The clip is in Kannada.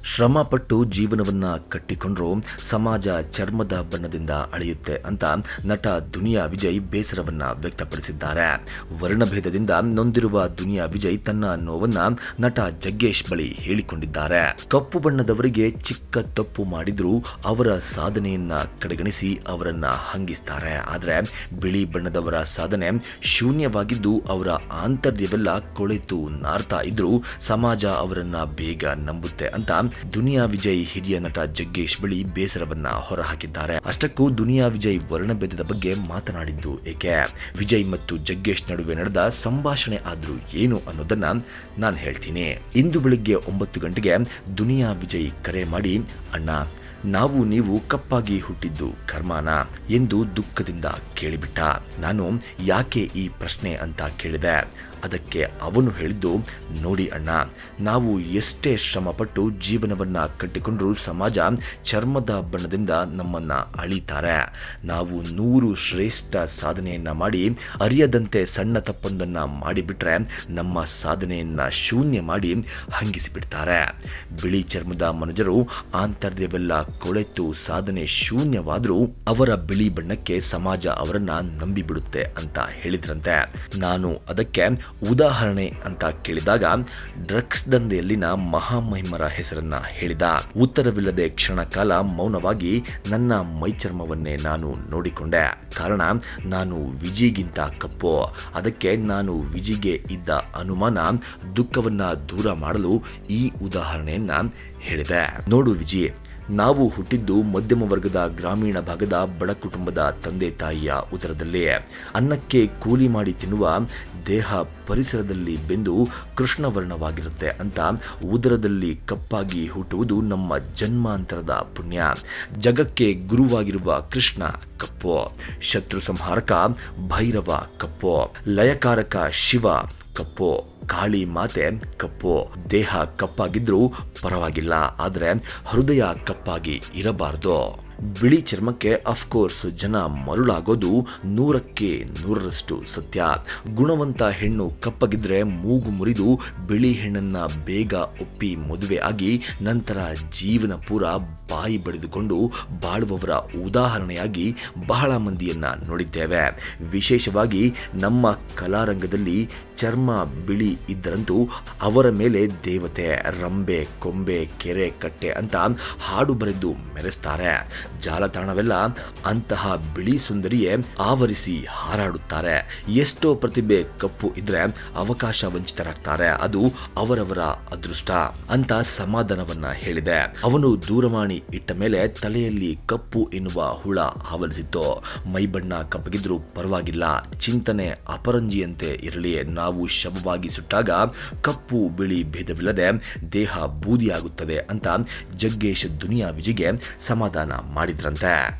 ಶ್ರಮಪಟ್ಟು ಜೀವನವನ್ನ ಕಟ್ಟಿಕೊಂಡ್ರೂ ಸಮಾಜ ಚರ್ಮದ ಬಣ್ಣದಿಂದ ಅಳೆಯುತ್ತೆ ಅಂತ ನಟ ದುನಿಯಾ ವಿಜಯ್ ಬೇಸರವನ್ನ ವ್ಯಕ್ತಪಡಿಸಿದ್ದಾರೆ ವರ್ಣಭೇದದಿಂದ ನೊಂದಿರುವ ದುನಿಯಾ ವಿಜಯ್ ತನ್ನ ನೋವನ್ನ ನಟ ಜಗ್ಗೇಶ್ ಬಳಿ ಹೇಳಿಕೊಂಡಿದ್ದಾರೆ ಕಪ್ಪು ಬಣ್ಣದವರಿಗೆ ಚಿಕ್ಕ ತಪ್ಪು ಮಾಡಿದ್ರೂ ಅವರ ಸಾಧನೆಯನ್ನ ಕಡೆಗಣಿಸಿ ಅವರನ್ನ ಹಂಗಿಸ್ತಾರೆ ಆದ್ರೆ ಬಿಳಿ ಬಣ್ಣದವರ ಸಾಧನೆ ಶೂನ್ಯವಾಗಿದ್ದು ಅವರ ಆಂತರ್ಯವೆಲ್ಲ ಕೊಳೆತು ನಾರ್ತಾ ಇದ್ರೂ ಸಮಾಜ ಅವರನ್ನ ಬೇಗ ನಂಬುತ್ತೆ ಅಂತ ದುನಿಯಾ ವಿಜಯ್ ಹಿರಿಯ ನಟ ಜಗ್ಗೇಶ್ ಬಳಿ ಬೇಸರವನ್ನ ಹೊರಹಾಕಿದ್ದಾರೆ ಅಷ್ಟಕ್ಕೂ ದುನಿಯಾ ವಿಜಯ್ ವರ್ಣಭೇದದ ಬಗ್ಗೆ ಮಾತನಾಡಿದ್ದು ಏಕೆ ವಿಜಯ್ ಮತ್ತು ಜಗ್ಗೇಶ್ ನಡುವೆ ನಡೆದ ಸಂಭಾಷಣೆ ಆದ್ರೂ ಏನು ಅನ್ನೋದನ್ನ ನಾನು ಹೇಳ್ತೀನಿ ಇಂದು ಬೆಳಿಗ್ಗೆ ಒಂಬತ್ತು ಗಂಟೆಗೆ ದುನಿಯಾ ವಿಜಯ್ ಕರೆ ಮಾಡಿ ಅಣ್ಣ ನಾವು ನೀವು ಕಪ್ಪಾಗಿ ಹುಟ್ಟಿದ್ದು ಕರ್ಮಾನ ಎಂದು ದುಃಖದಿಂದ ಕೇಳಿಬಿಟ್ಟ ನಾನು ಯಾಕೆ ಈ ಪ್ರಶ್ನೆ ಅಂತ ಕೇಳಿದೆ ಅದಕ್ಕೆ ಅವನು ಹೇಳಿದ್ದು ನೋಡಿ ಅಣ್ಣ ನಾವು ಎಷ್ಟೇ ಶ್ರಮಪಟ್ಟು ಜೀವನವನ್ನ ಕಟ್ಟಿಕೊಂಡ್ರೂ ಸಮಾಜ ಚರ್ಮದ ಬಣ್ಣದಿಂದ ನಮ್ಮನ್ನ ಅಳಿತಾರೆ ನಾವು ನೂರು ಶ್ರೇಷ್ಠ ಸಾಧನೆಯನ್ನ ಮಾಡಿ ಅರಿಯದಂತೆ ಸಣ್ಣ ತಪ್ಪೊಂದನ್ನ ಮಾಡಿಬಿಟ್ರೆ ನಮ್ಮ ಸಾಧನೆಯನ್ನ ಶೂನ್ಯ ಮಾಡಿ ಹಂಗಿಸಿಬಿಡ್ತಾರೆ ಬಿಳಿ ಚರ್ಮದ ಮನುಜರು ಆಂತರ್ಯವೆಲ್ಲ ಕೊಳೆತು ಸಾಧನೆ ಶೂನ್ಯವಾದರೂ ಅವರ ಬಿಳಿ ಬಣ್ಣಕ್ಕೆ ಸಮಾಜ ಅವರನ್ನ ನಂಬಿಬಿಡುತ್ತೆ ಅಂತ ಹೇಳಿದ್ರಂತೆ ನಾನು ಅದಕ್ಕೆ ಉದಾಹರಣೆ ಅಂತ ಕೇಳಿದಾಗ ಡ್ರಗ್ಸ್ ದಂಧೆಯಲ್ಲಿನ ಮಹಾಮಹಿಮರ ಹೆಸರನ್ನ ಹೇಳಿದ ಉತ್ತರವಿಲ್ಲದೆ ಕ್ಷಣ ಕಾಲ ಮೌನವಾಗಿ ನನ್ನ ಮೈಚರ್ಮವನ್ನೇ ನಾನು ನೋಡಿಕೊಂಡೆ ಕಾರಣ ನಾನು ವಿಜಿಗಿಂತ ಕಪ್ಪು ಅದಕ್ಕೆ ನಾನು ವಿಜಿಗೆ ಇದ್ದ ಅನುಮಾನ ದುಃಖವನ್ನ ದೂರ ಮಾಡಲು ಈ ಉದಾಹರಣೆಯನ್ನ ಹೇಳಿದೆ ನೋಡು ವಿಜಿ ನಾವು ಹುಟ್ಟಿದ್ದು ಮಧ್ಯಮ ವರ್ಗದ ಗ್ರಾಮೀಣ ಭಾಗದ ಬಡ ಕುಟುಂಬದ ತಂದೆ ತಾಯಿಯ ಉದರದಲ್ಲಿ ಅನ್ನಕ್ಕೆ ಕೂಲಿ ಮಾಡಿ ತಿನ್ನುವ ದೇಹ ಪರಿಸರದಲ್ಲಿ ಬೆಂದು ಕೃಷ್ಣವರ್ಣವಾಗಿರುತ್ತೆ ಅಂತ ಉದರದಲ್ಲಿ ಕಪ್ಪಾಗಿ ಹುಟ್ಟುವುದು ನಮ್ಮ ಜನ್ಮಾಂತರದ ಪುಣ್ಯ ಜಗಕ್ಕೆ ಗುರುವಾಗಿರುವ ಕೃಷ್ಣ ಕಪ್ಪು ಶತ್ರು ಸಂಹಾರಕ ಭೈರವ ಕಪ್ಪು ಲಯಕಾರಕ ಶಿವ ಕಪ್ಪು ಕಾಳಿ ಮಾತೆ ಕಪ್ಪು ದೇಹ ಕಪ್ಪಾಗಿದ್ರೂ ಪರವಾಗಿಲ್ಲ ಆದರೆ ಹೃದಯ ಕಪ್ಪಾಗಿ ಇರಬಾರ್ದು ಬಿಳಿ ಚರ್ಮಕ್ಕೆ ಅಫ್ಕೋರ್ಸ್ ಜನ ಮರುಳಾಗೋದು ನೂರಕ್ಕೆ ನೂರರಷ್ಟು ಸತ್ಯ ಗುಣವಂತ ಹೆಣ್ಣು ಕಪ್ಪಗಿದ್ರೆ ಮೂಗು ಮುರಿದು ಬಿಳಿ ಹೆಣ್ಣನ್ನ ಬೇಗ ಒಪ್ಪಿ ಮದುವೆ ಆಗಿ ನಂತರ ಜೀವನ ಪೂರ ಬಾಯಿ ಬಡಿದುಕೊಂಡು ಬಾಳುವವರ ಉದಾಹರಣೆಯಾಗಿ ಬಹಳ ಮಂದಿಯನ್ನ ನೋಡಿದ್ದೇವೆ ವಿಶೇಷವಾಗಿ ನಮ್ಮ ಕಲಾರಂಗದಲ್ಲಿ ಚರ್ಮ ಬಿಳಿ ಇದ್ದರಂತೂ ಅವರ ಮೇಲೆ ದೇವತೆ ರಂಬೆ ಕೊಂಬೆ ಕೆರೆ ಕಟ್ಟೆ ಅಂತ ಹಾಡು ಬರೆದು ಮೆರೆಸ್ತಾರೆ ಜಾಲತಾಣವೆಲ್ಲ ಅಂತಹ ಬಿಳಿ ಸುಂದರಿಯೇ ಆವರಿಸಿ ಹಾರಾಡುತ್ತಾರೆ ಎಷ್ಟೋ ಪ್ರತಿಭೆ ಕಪ್ಪು ಇದ್ರೆ ಅವಕಾಶ ವಂಚಿತರಾಗ್ತಾರೆ ಅದು ಅವರವರ ಅದೃಷ್ಟ ಅಂತ ಸಮಾಧಾನವನ್ನ ಹೇಳಿದೆ ಅವನು ದೂರವಾಣಿ ಇಟ್ಟ ಮೇಲೆ ತಲೆಯಲ್ಲಿ ಕಪ್ಪು ಎನ್ನುವ ಹುಳ ಆವರಿಸಿತ್ತು ಮೈಬಣ್ಣ ಕಪ್ಪಗಿದ್ರೂ ಪರವಾಗಿಲ್ಲ ಚಿಂತನೆ ಅಪರಂಜಿಯಂತೆ ಇರಲಿ ನಾವು ಶವವಾಗಿ ಸುಟ್ಟಾಗ ಕಪ್ಪು ಬಿಳಿ ಭೇದವಿಲ್ಲದೆ ದೇಹ ಬೂದಿಯಾಗುತ್ತದೆ ಅಂತ ಜಗ್ಗೇಶ್ ದುನಿಯಾ ವಿಜಿಗೆ ಸಮಾಧಾನ ಮಾಡಿದ್ರಂತೆ